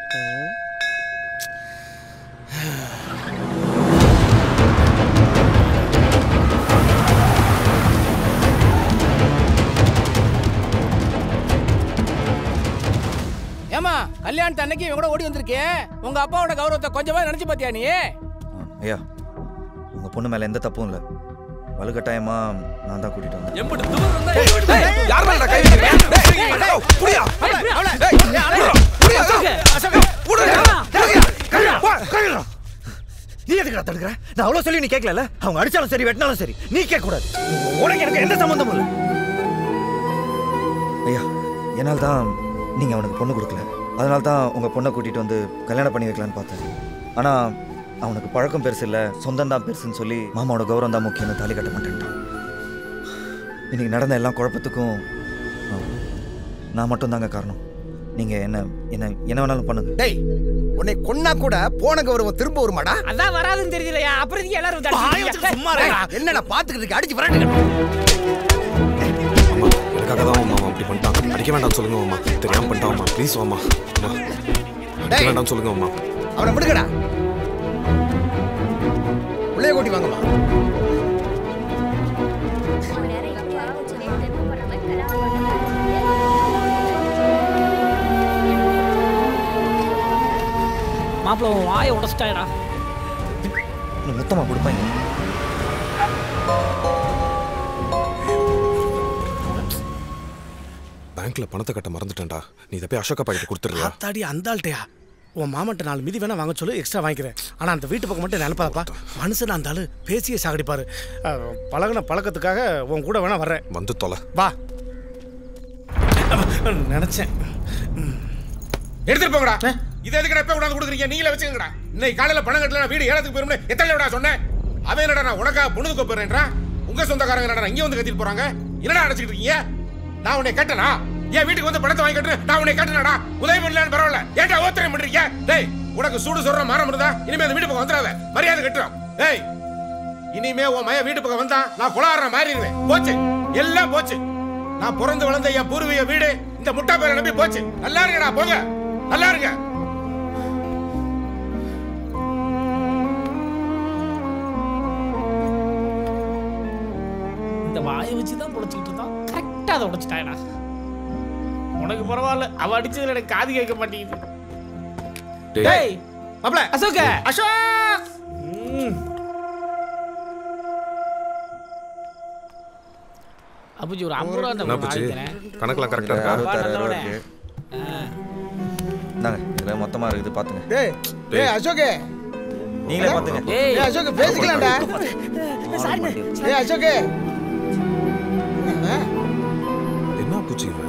ஏமா கல்யாணத்து அன்னைக்கு இவன் கூட ஓடி வந்திருக்கே உங்க அப்பாவோட கௌரவத்தை கொஞ்சமா நினைச்சு பாத்தியா நீ ஐயா உங்க பொண்ணு மேல எந்த தப்பும் இல்லை வலுக்கட்டாயமா நான் தான் கூட்டிட்டு வந்தேன் யார் மேல கை வைக்கிறீங்க? டேய், டேய், புடியா. நீ எதுக்குடா தடுக்கிற நான் அவ்வளவு சொல்லி நீ கேட்கல அவங்க அடிச்சாலும் சரி வெட்டினாலும் சரி நீ கேட்க கூடாது உனக்கு எனக்கு எந்த சம்பந்தமும் இல்லை ஐயா என்னால் தான் நீங்க அவனுக்கு பொண்ணு கொடுக்கல அதனால தான் உங்க பொண்ணை கூட்டிட்டு வந்து கல்யாணம் பண்ணி வைக்கலான்னு பார்த்தேன் ஆனா அவனுக்கு பழக்கம் பெருசு இல்லை சொந்தம் தான் பெருசுன்னு சொல்லி மாமாவோட கௌரவம் தான் முக்கியம்னு தாலி கட்ட மாட்டேன்ட்டான் இன்னைக்கு நடந்த எல்லா குழப்பத்துக்கும் நான்- நான் மட்டும் தாங்க காரணம் நீங்க என்ன என்ன என்ன வேணாலும் பண்ணுங்க டேய் உன்னை கொன்னா கூட போன கௌரவம் திரும்ப வருமாடா அதான் வராதுன்னு தெரியலையா அப்புறம் இதுக்கு எல்லாரும் வந்து அடிச்சிட்டு சும்மா என்னடா பாத்துக்கிட்டு அடிச்சு விரட்டுங்க அம்மா எனக்காக தான் மாமா அப்படி பண்ணிட்டான் அடிக்க வேண்டாம் சொல்லுங்க மாமா தெரியாம பண்ணிட்டான் மாமா ப்ளீஸ் மாமா அம்மா அடிக்க டேய். வேண்டாம் சொல்லுங்க மாமா அவனை விடுங்கடா உள்ளே கூட்டி வாங்கம்மா மாப்பிள்ள உன் வாயை உடச்சிட்டாயடா இன்னும் மொத்தமா கொடுப்பாங்க பேங்க்ல பணத்தை கட்ட மறந்துட்டேன்டா நீ இதை போய் அசோகா பாக்கிட்ட கொடுத்துறியா ஆத்தாடி அந்த ஆள்கிட்டயா உன் மாமன்ட்ட நாலு மிதி வேணா வாங்க சொல்லு எக்ஸ்ட்ரா வாங்கிக்கிறேன் ஆனா அந்த வீட்டு பக்கம் மட்டும் நினைப்பாப்பா மனுஷன் அந்த ஆளு பேசியே சாகடிப்பாரு அஹ், பழகுன பழக்கத்துக்காக உன் கூட வேணா வர்றேன் வந்து தொலை வா நினைச்சேன் எடுத்துட்டு போங்கடா இது எதுக்கு எப்ப கொண்டாந்து கொடுக்குறீங்க நீங்களே வச்சுக்கங்கடா இன்னைக்கு காலையில பணம் கட்டல வீடு ஏலத்துக்கு போயிருமே எத்தனை விடா சொன்னேன் அவன் என்னடா நான் உனக்கா பொண்ணுக்கு போறேன்றா உங்க சொந்தக்காரங்க என்னடா இங்க வந்து கத்திட்டு போறாங்க என்னடா அடைச்சிட்டு இருக்கீங்க நான் உன்னை கட்டனா என் வீட்டுக்கு வந்து பணத்தை வாங்கி கட்டுறேன் நான் உன்னை கட்டனடா உதவி பண்ணலான்னு பரவாயில்ல ஏன்டா ஓத்திரம் பண்றீங்க டேய் உனக்கு சூடு சொல்ற மரம் இருந்தா இனிமே அந்த வீட்டு பக்கம் வந்துடாத மரியாதை கட்டுறோம் டேய் இனிமே உன் மய வீட்டு பக்கம் வந்தா நான் குளாடுற மாறிடுவேன் போச்சு எல்லாம் போச்சு நான் பிறந்து வளர்ந்த என் பூர்வீக வீடு இந்த முட்டா பேரை நம்பி போச்சு நல்லா இருங்கடா போங்க நல்லா இருங்க இந்த வாயை வச்சு தான் புடைச்சிக்கிட்டு இருந்தான் கரெக்டாக அதை உடைச்சிட்டாயடா உனக்கு பரவாயில்ல அவ அடிச்சதுல எனக்கு காது கேட்க மாட்டேங்குது டேய் மாப்ள அசோக அசோக் அப்புச்சி ஒரு ஐம்பது ரூபா என்ன அந்த போச்சு வாங்கிக்கிறேன் கணக்கெல்லாம் கரெக்டா இருக்கா அறுபத்தாறு ரூபா இருக்கு இந்தாங்க இதில் மொத்தமா இருக்குது பாத்துங்க டேய் டேய் அசோகே நீங்களே பாத்துங்க ஏய் டேய் அசோக் பேசிக்கலாம்டா டேய் அசோகே என்ன பூச்சி இவன்?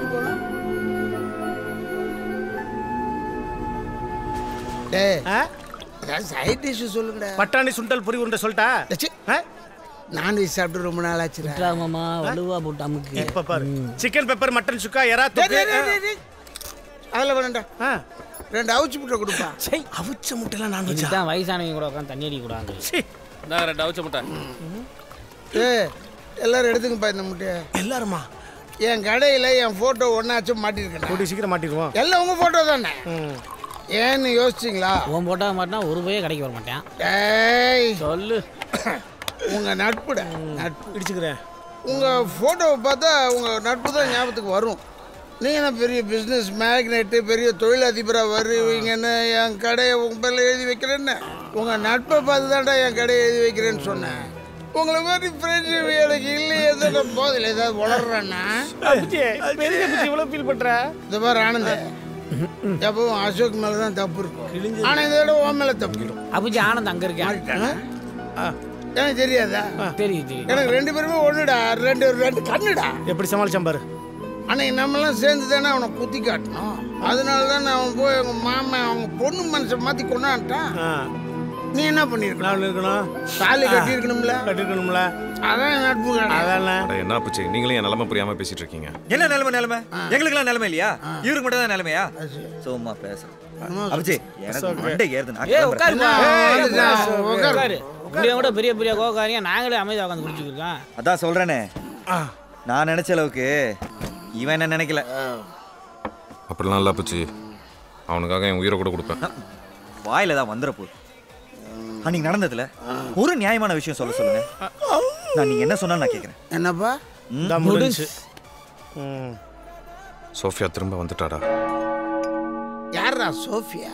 டேய் ஆ? சைட் டிஷ் சொல்லுங்கடா பட்டாணி சுண்டல் பொரி உருண்டை சொல்லிட்டா ச்சீ. ஆ? நான்வெஜ் சாப்பிட்டு ரொம்ப நாள் ஆச்சுடா மாமா வலுவா போட்டு அமுக்கு இப்ப பாரு சிக்கன் பெப்பர் மட்டன் சுக்கா எறா டேய், தொக்கு டேய், டேய், டேய். அதில் வேணாண்டா ஆ. ரெண்டு அவிச்சு முட்டை கொடுப்பா அவிச்ச முட்டைலாம் நான் வச்சா இதுதான் வயசானவங்க கூட உட்காந்து தண்ணி அடிக்க கூடாது நான் ரெண்டு அவிச்ச முட்டை ஏய் எல்லாரும் எடுத்துங்கப்பா இந்த முட்டையை எல்லாருமா என் கடையில் என் ஃபோட்டோ ஒன்றாச்சும் மாட்டியிருக்கேன் கூட்டி சீக்கிரம் மாட்டிடுவோம் எல்லாம் உங்கள் ஃபோட்டோ தானே ஏன்னு யோசிச்சிங்களா உன் போட்டா மாட்டினா ஒரு பைய கடைக்கு வர மாட்டேன் டேய் சொல்லு உங்கள் நட்புட நட்பு இடிச்சுக்கிறேன் உங்கள் ஃபோட்டோவை பார்த்தா உங்கள் நட்பு தான் ஞாபகத்துக்கு வரும் நீங்கள் தான் பெரிய பிஸ்னஸ் மேக்னெட்டு பெரிய தொழிலதிபராக வருவீங்கன்னு என் கடையை உங்கள் பேரில் எழுதி வைக்கிறேன்னு உங்கள் நட்பை பார்த்து தான்டா என் கடையை எழுதி வைக்கிறேன்னு சொன்னேன் உங்களை மாதிரி ஃப்ரெண்ட்ஷிப் எனக்கு இல்லையே ஏதோ போதில் ஏதாவது வளர்றேன்னா அப்புச்சி பெரிய புச்சி இவ்வளவு ஃபீல் பண்ற இந்த மாதிரி ஆனந்த எப்பவும் அசோக் மேலே தான் தப்பு இருக்கும் ஆனால் இந்த தடவை உன் மேலே தப்பு இருக்கும் அப்புச்சி ஆனந்த் அங்க இருக்கேன் மாறிட்டானா? எனக்கு தெரியாதா தெரியும் தெரியும் எனக்கு ரெண்டு பேருமே ஒண்ணுடா ரெண்டு ரெண்டு கண்ணுடா எப்படி சமாளிச்சான் பாரு அன்னைக்கு நம்மலாம் சேர்ந்து தானே அவனை குத்தி காட்டணும் அதனால தான் அவன் போய் அவங்க மாமன் அவங்க பொண்ணு மனுஷன் மாற்றி கொண்டான்ட்டான் ஆ. நீ என்ன பண்ணிருக்கலாம் நான் இருக்கணும் தாலி கட்டி இருக்கணும்ல கட்டிருக்கணும்ல அதான் நட்பு கடை. அதானே அட, என்ன பூச்சி நீங்களும் என் நிலைமை புரியாம பேசிட்டு இருக்கீங்க என்ன நிலைமை நிலைமை எங்களுக்கெல்லாம் நிலைமை இல்லையா இவருக்கு மட்டும் தான் நிலைமையா சும்மா பேச அபிஜி எனக்கு மண்டை ஏறுது நான் ஏய் கிளம்புறேன். உட்காருமா ஏய், வந்துட்டான், உட்காரு. உட்காரு இப்படியே கூட பெரிய பெரிய கோகாரிங்க நாங்களே அமைதியாக உட்காந்து குடிச்சுக்கிருக்கோம் அதான் சொல்றேனே நான் நினைச்ச அளவுக்கு இவன் என்ன நினைக்கல அப்படிலாம் இல்ல பூச்சி அவனுக்காக என் உயிரை கூட கொடுப்பேன் வாயில தான் வந்துட போகுது அன்னைக்கு நடந்ததுல ஒரு நியாயமான விஷயம் சொல்ல சொல்லுங்க நான் நீங்க என்ன சொன்னாலும் நான் கேட்குறேன் என்னப்பா தான் முடிஞ்சு ம் சோஃபியா திரும்ப வந்துட்டாடா யாரா சோஃபியா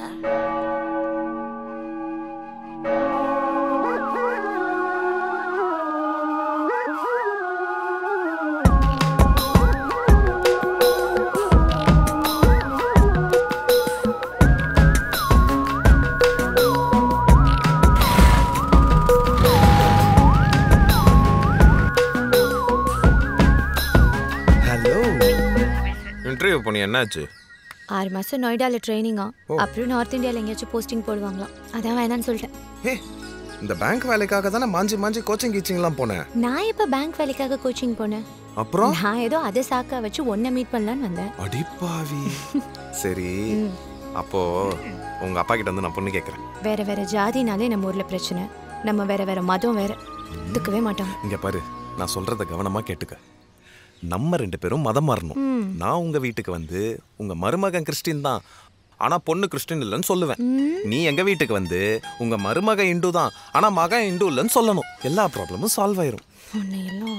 ஹலோ இன்டர்வியூ பண்ணி என்னாச்சு ஆறு மாசம் நொய்டால ட்ரைனிங்கா அப்புறம் நார்த் இந்தியாவில் எங்கேயாச்சும் போஸ்டிங் போடுவாங்களாம் அதான் வேணான்னு சொல்லிட்டேன் ஏ இந்த பேங்க் வேலைக்காக தானே மாஞ்சி மாஞ்சி கோச்சிங் கீச்சிங்லாம் போனேன் நான் எப்போ பேங்க் வேலைக்காக கோச்சிங் போனேன் அப்புறம் நான் ஏதோ அதை சாக்கா வச்சு ஒன்றை மீட் பண்ணலான்னு வந்தேன் அடிப்பாவி சரி அப்போ உங்க அப்பா கிட்ட வந்து நான் பொண்ணு கேட்கறேன் வேற வேற ஜாதினாலே நம்ம ஊர்ல பிரச்சனை நம்ம வேற வேற மதம் வேற ஒத்துக்கவே மாட்டோம் இங்க பாரு நான் சொல்றத கவனமா கேட்டுக்க நம்ம ரெண்டு பேரும் மதம் மாறணும் நான் உங்க வீட்டுக்கு வந்து உங்க மருமகன் கிறிஸ்டின் தான் ஆனா பொண்ணு கிறிஸ்டின் இல்லைன்னு சொல்லுவேன் நீ எங்க வீட்டுக்கு வந்து உங்க மருமக இந்து தான் ஆனா மகன் இந்து இல்லைன்னு சொல்லணும் எல்லா ப்ராப்ளமும் சால்வ் ஆயிரும் உன்னை எல்லாம்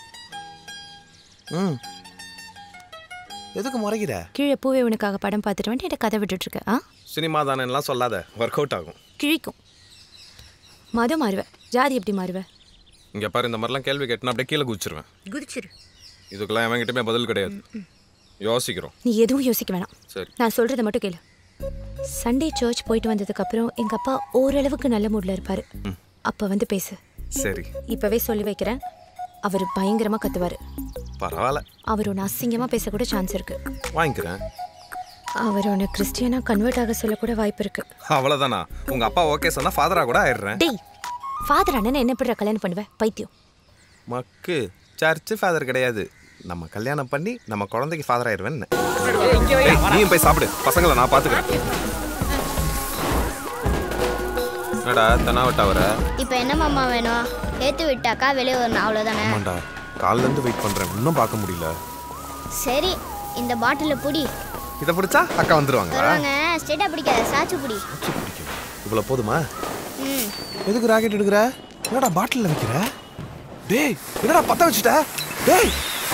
ம் எதுக்கு முறைகிற கீழே பூவே உனக்காக படம் பார்த்துட்டு வந்துட்டு என்கிட்ட கதை விட்டுட்டு இருக்க ஆ சினிமா தானேலாம் சொல்லாத ஒர்க் அவுட் ஆகும் கிழிக்கும் மதம் மாறுவ ஜாதி எப்படி மாறுவ இங்க பாரு இந்த மாதிரிலாம் கேள்வி கேட்டுனா அப்படியே கீழே குதிச்சிருவேன் குதிச்சிரு இதுக்கெல்லாம் எவன்கிட்டயுமே பதில் கிடையாது யோசிக்கிறோம் நீ எதுவும் யோசிக்க வேணாம் சரி நான் சொல்றதை மட்டும் கேளு சண்டே சர்ச் போயிட்டு வந்ததுக்கு அப்புறம் எங்க அப்பா ஓரளவுக்கு நல்ல மூட்ல இருப்பாரு அப்ப வந்து பேசு சரி இப்பவே சொல்லி வைக்கிறேன் அவர் பயங்கரமா கத்துவாரு பரவாயில்ல அவர் ஒன்று அசிங்கமா பேச கூட சான்ஸ் இருக்கு வாங்கிக்கிறேன் அவர் ஒன்று கிறிஸ்டியனா கன்வெர்ட் ஆக சொல்ல கூட வாய்ப்பு இருக்கு அவ்வளோதானா உங்க அப்பா ஓகே சொன்னா ஃபாதரா கூட ஆயிடுறேன் டேய் ஃபாதர் அண்ணன் என்ன எப்படி கல்யாணம் பண்ணுவேன் பைத்தியம் மக்கு சர்ச்சு ஃபாதர் கிடையாது நம்ம கல்யாணம் பண்ணி நம்ம குழந்தைக்கு ஃபாதர் ஆயிடுவேன் நீயும் போய் சாப்பிடு பசங்களை நான் பார்த்துக்கிறேன் என்னடா தெனாவட்டா வர இப்போ என்ன மாமா வேணும் ஏத்து விட்டாக்கா வெளியே வரணும் அவ்வளோதானே ஆமாண்டா கால்ல இருந்து வெயிட் பண்றேன் இன்னும் பார்க்க முடியல சரி இந்த பாட்டிலில் புடி இதை பிடிச்சா அக்கா வந்துருவாங்களா வருவாங்க ஸ்ட்ரெயிட்டாக பிடிக்காத சாச்சு புடி இவ்வளோ போதுமா ம் எதுக்கு ராக்கெட் எடுக்கிற என்னடா பாட்டிலில் வைக்கிற டேய் என்னடா பத்த வச்சுட்ட டேய்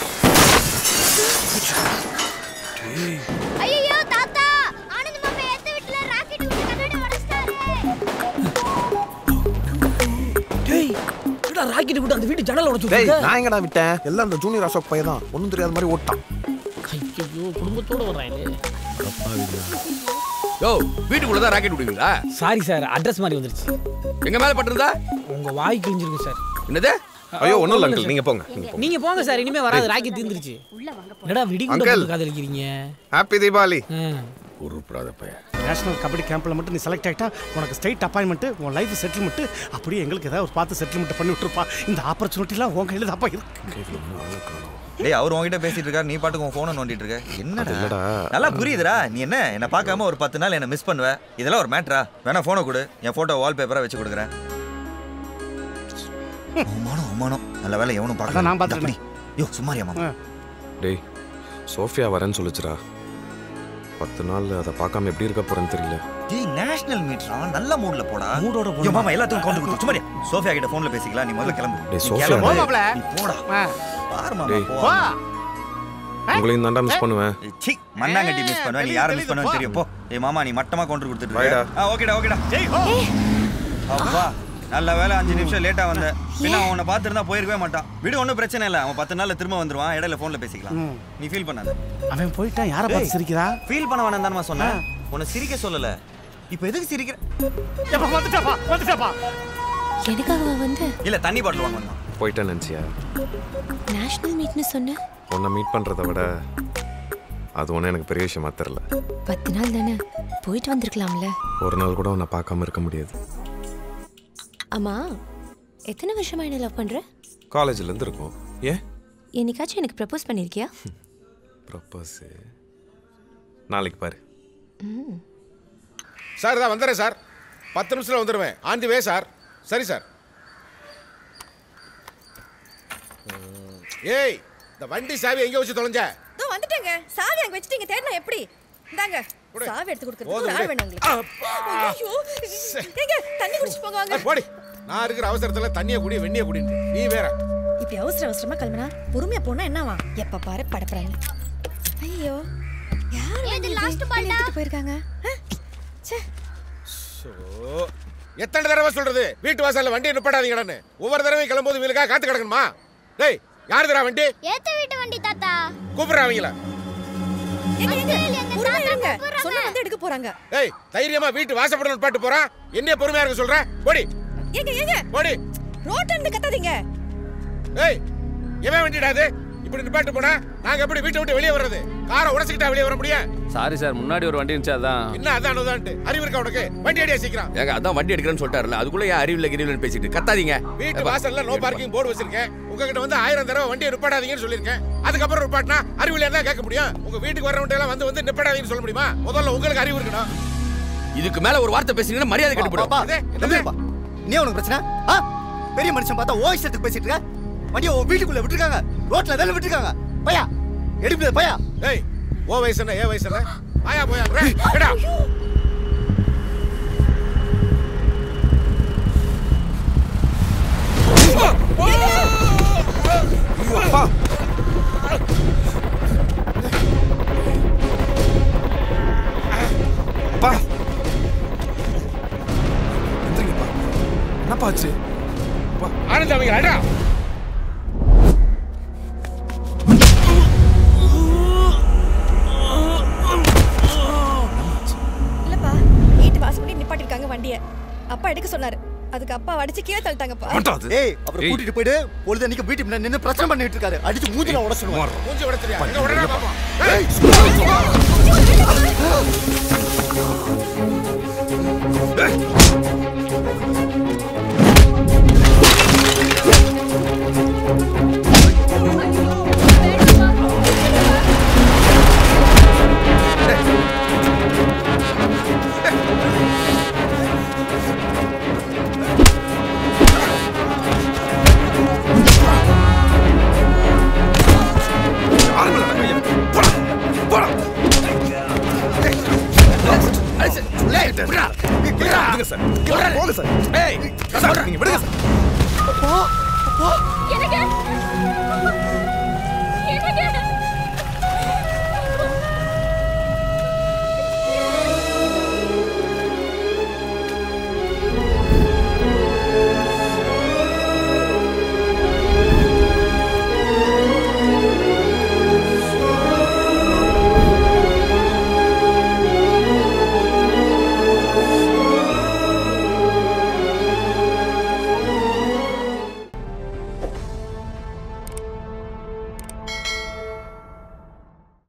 ஐயோ தாத்தா ஆனந்த் மாமா ஏத்து விட்டுல ராக்கெட் விட்டு கண்ணாடி உடைச்சிட்டாரு டேய் என்னடா ராக்கெட் விட்டு அந்த வீட்டு ஜன்னல் உடைச்சு டேய் விட்டுருக்க? நான் எங்கடா விட்டேன் எல்லாம் அந்த ஜூனியர் அசோக் பையன் தான் ஒன்றும் தெரியாத மாதிரி ஓட்டான் ஐயோ குடும்பத்தோட வர்றாங்களே யோ வீட்டுக்குள்ள தான் ராக்கெட் விடுவீங்களா சாரி சார் அட்ரஸ் மாதிரி வந்துருச்சு எங்க மேல பட்டிருந்தா உங்க வாய் கிழிஞ்சிருக்கு சார் என்னது ஐயோ ஒன்றும் இல்லை அங்கிள் நீங்கள் போங்க நீங்க போங்க நீங்க போங்க சார் இனிமே வராது ராக்கெட் தீர்ந்துருச்சு என்னடா வெடிகுண்ட Uncle. போட்டு காதலிக்கிறீங்க ஹாப்பி தீபாவளி உருப்படாத பையன் நேஷனல் கபடி கேம்பில் மட்டும் நீ செலக்ட் ஆகிட்டா உனக்கு ஸ்ட்ரைட் அப்பாயின்மெண்ட் உன் லைஃப் செட்டில்மெண்ட் அப்படியே எங்களுக்கு ஏதாவது ஒரு பார்த்து செட்டில்மெண்ட் பண்ணி விட்டுருப்பா இந்த ஆப்பர்ச்சுனிட்டிலாம் உன் கையில் தாப்பா இருக்கு டேய் அவர் உன்கிட்ட பேசிட்டு இருக்காரு நீ பாட்டுக்கு உன் ஃபோனை நோண்டிட்டு இருக்க என்னடா இல்லடா. நல்லா புரியுதுடா நீ என்ன என்ன பார்க்காம ஒரு பத்து நாள் என்ன மிஸ் பண்ணுவ இதெல்லாம் ஒரு மேட்ரா வேணா ஃபோனை கொடு என் ஃபோட்டோ வால்பேப்பரா வச்சு கொடுக்குறேன் அவமானம் அவமானம் நல்ல வேலை எவனும் பார்க்கல அதான் நான் பார்த்துட்டேனே. யோ சும்மாரியா மாமா டேய் சோஃபியா வரேன்னு சொல்லுச்சுடா பத்து நாள் அதை பார்க்காம எப்படி இருக்க போறேன்னு தெரியல டேய் நேஷனல் மீட்ரா நல்ல மூட்ல போடா மூடோட யோ மாமா எல்லாத்துக்கும் கவுண்ட் கொடுத்து சும்மாரியா சோஃபியா கிட்ட ஃபோன்ல பேசிக்கலாம் நீ முதல்ல கிளம்பு டேய், நீ சோஃபியா கிளம்பு. டேய். மாப்ள. நீ போடா பாரு மாமா டேய். போ வா உங்களையும் தாண்டா மிஸ் பண்ணுவேன் சி மண்ணாங்கட்டி மிஸ் பண்ணுவேன் நீ யாரை மிஸ் பண்ணுவேன்னு தெரியும் போ ஏய் மாமா நீ மட்டமா கவுண்டர் கொடுத்துட்டு Bye டா. இருக்க ஆ ஓகேடா ஓகேடா ஜெய் ஹோ அப்பா நல்ல வேலை அஞ்சு நிமிஷம் லேட்டா வந்த பின்ன அவனை பார்த்துருந்தா போயிருக்கவே மாட்டான் விடு ஒன்றும் பிரச்சனை இல்லை அவன் பத்து நாள்ல திரும்ப வந்துருவான் இடையில ஃபோன்ல பேசிக்கலாம் ம். நீ ஃபீல் பண்ணாத அவன் போயிட்டான் யாரை பார்த்து சிரிக்கிறா ஃபீல் பண்ண வேணாம் தானே சொன்னேன் உன்னை சிரிக்க சொல்லல இப்போ எதுக்கு சிரிக்கிற எப்ப வந்துட்டாப்பா வந்துட்டாப்பா எனக்காக அவன் வந்து இல்ல தண்ணி பாட்டில் வாங்க வந்தான் போயிட்டேன் நினச்சியா நேஷனல் மீட்னு சொன்ன உன்னை மீட் பண்ணுறத விட அது ஒன்றும் எனக்கு பெரிய விஷயமா தெரில பத்து நாள் தானே போயிட்டு வந்திருக்கலாம்ல ஒரு நாள் கூட உன்னை பார்க்காம இருக்க முடியாது ஆமா எத்தனை வருஷமா என்ன லவ் பண்ற காலேஜ்லேருந்து இருக்கும் ஏன் என்னைக்காச்சும் எனக்கு ப்ரப்போஸ் பண்ணிருக்கியா ப்ரப்போஸு நாளைக்கு பாரு சார் தான் வந்துடுறேன் சார் பத்து நிமிஷத்தில் வந்துடுவேன் ஆன் தி வே சார் சரி சார் ம், ஏய் இந்த வண்டி சாவி எங்கே வச்சு தொலைஞ்ச இதோ வந்துட்டேங்க சாவி அங்க வச்சுட்டு இங்க தேடினா எப்படி இந்தாங்க சாவி எடுத்து போதும் கொடுக்கறதுக்கு ஆள் விடு. வேணும் உங்களுக்கு ஐயோ ஏங்க தண்ணி குடிச்சு போங்க வாங்க போடி நான் இருக்கிற அவசரத்துல தண்ணிய குடி வெண்ணிய குடின்னு நீ வேற இப்படி அவசர அவசரமா கிளம்பினா பொறுமையா போனா என்னவா எப்ப பாரு படப்புறாங்க ஐயோ யார் ஏது வந்து last இது ball-ஆ? எடுத்துட்டு போயிருக்காங்க ஆ? ச்சே சோ எத்தனை தடவை சொல்றது வீட்டு வாசல்ல வண்டியை நிப்பாட்டாதீங்கடான்னு ஒவ்வொரு தடவை கிளம்பும்போது வீலுக்காக காத்து கிடக்கணுமா டேய் யாரு தரா வண்டி ஏத்த வீட்டு வண்டி தாத்தா கூப்பிடுறா அவங்கள ஏங்க ஏங்க பொறுமையா இருங்க சொன்ன வந்து எடுக்க போறாங்க ஏய் தைரியமா வீட்டு வாசப்படணும் பாட்டு போறான் என்ன பொறுமையா இருக்க சொல்ற போடி ஏங்க ஏங்க போடி ரோட்ல இருந்து கத்தாதீங்க ஏய் எவன் வண்டிடா அது இப்படி நிப்பாட்டு போனா நாங்க எப்படி வீட்டை விட்டு வெளியே வர்றது காரை உடச்சுக்கிட்டா வெளியே வர முடியும் சாரி சார் முன்னாடி ஒரு வண்டி இருந்துச்சு அதான் என்ன அதான் அதான்ட்டு அறிவு இருக்கா உனக்கு வண்டி அடியா சீக்கிரம் ஏங்க அதான் வண்டி எடுக்கிறேன்னு சொல்லிட்டாருல அதுக்குள்ள ஏன் அறிவில்ல கிரிவில்னு பேசிட்டு கத்தாதீங்க வீட்டு வாசல்ல நோ பார்க்கிங் போர்டு வச்சிருக்கேன் உங்ககிட்ட வந்து ஆயிரம் தடவை வண்டியை நிப்பாட்டாதீங்கன்னு சொல்லியிருக்கேன் அதுக்கப்புறம் நிப்பாட்டினா அறிவில் என்ன கேட்க முடியும் உங்க வீட்டுக்கு வரவங்க எல்லாம் வந்து வந்து நிப்பாட்டாதீங்கன்னு சொல்ல முடியுமா முதல்ல உங்களுக்கு அறிவு இருக்கணும் இதுக்கு மேல ஒரு வார்த்தை பேசுனீங்கன்னா மரியாதை கட்டுப்படும் பாப்பா, இது, என்னது? தம்பிப்பா, நீ உனக்கு பிரச்சனை ஆ பெரிய மனுஷன் பார்த்தா ஓ இஷ்டத்துக்கு பேசிட்டு இருக்க வண்டியை உன் வீட்டுக்குள்ள விட்டுருக்காங்க ரோட்ல தானே விட்டுருக்காங்க பையா எடுப்பு பையா ஏய் ஓ வயசு என்ன ஏ வயசு என்ன ஆயா போயா ரே, எடா அப்பா எந்திரிங்கப்பா என்னப்பா ஆச்சு ஆனந்த் அவங்க அடா இல்லப்பா வீட்டு வாசப்படி நிப்பாட்டிருக்காங்க வண்டிய அப்பா எடுக்க சொன்னாரு அதுக்கு அப்பா அடிச்சு கீழே தள்ளிட்டாங்கப்பா ஏய் அப்புறம் கூட்டிட்டு போயிட்டு பொழுது அன்னைக்கு வீட்டு முன்னாடி நின்னு பிரச்சனை பண்ணிட்டு இருக்காரு அடிச்சு மூஞ்சில உடச்சிடுவார் மூஞ்சி விட தெரியா எங்க உடனே பாப்போம் ஏய் விடுங்க சார் போங்க சார் ஏய் சார் நீங்க விடுங்க சார் எனக்கு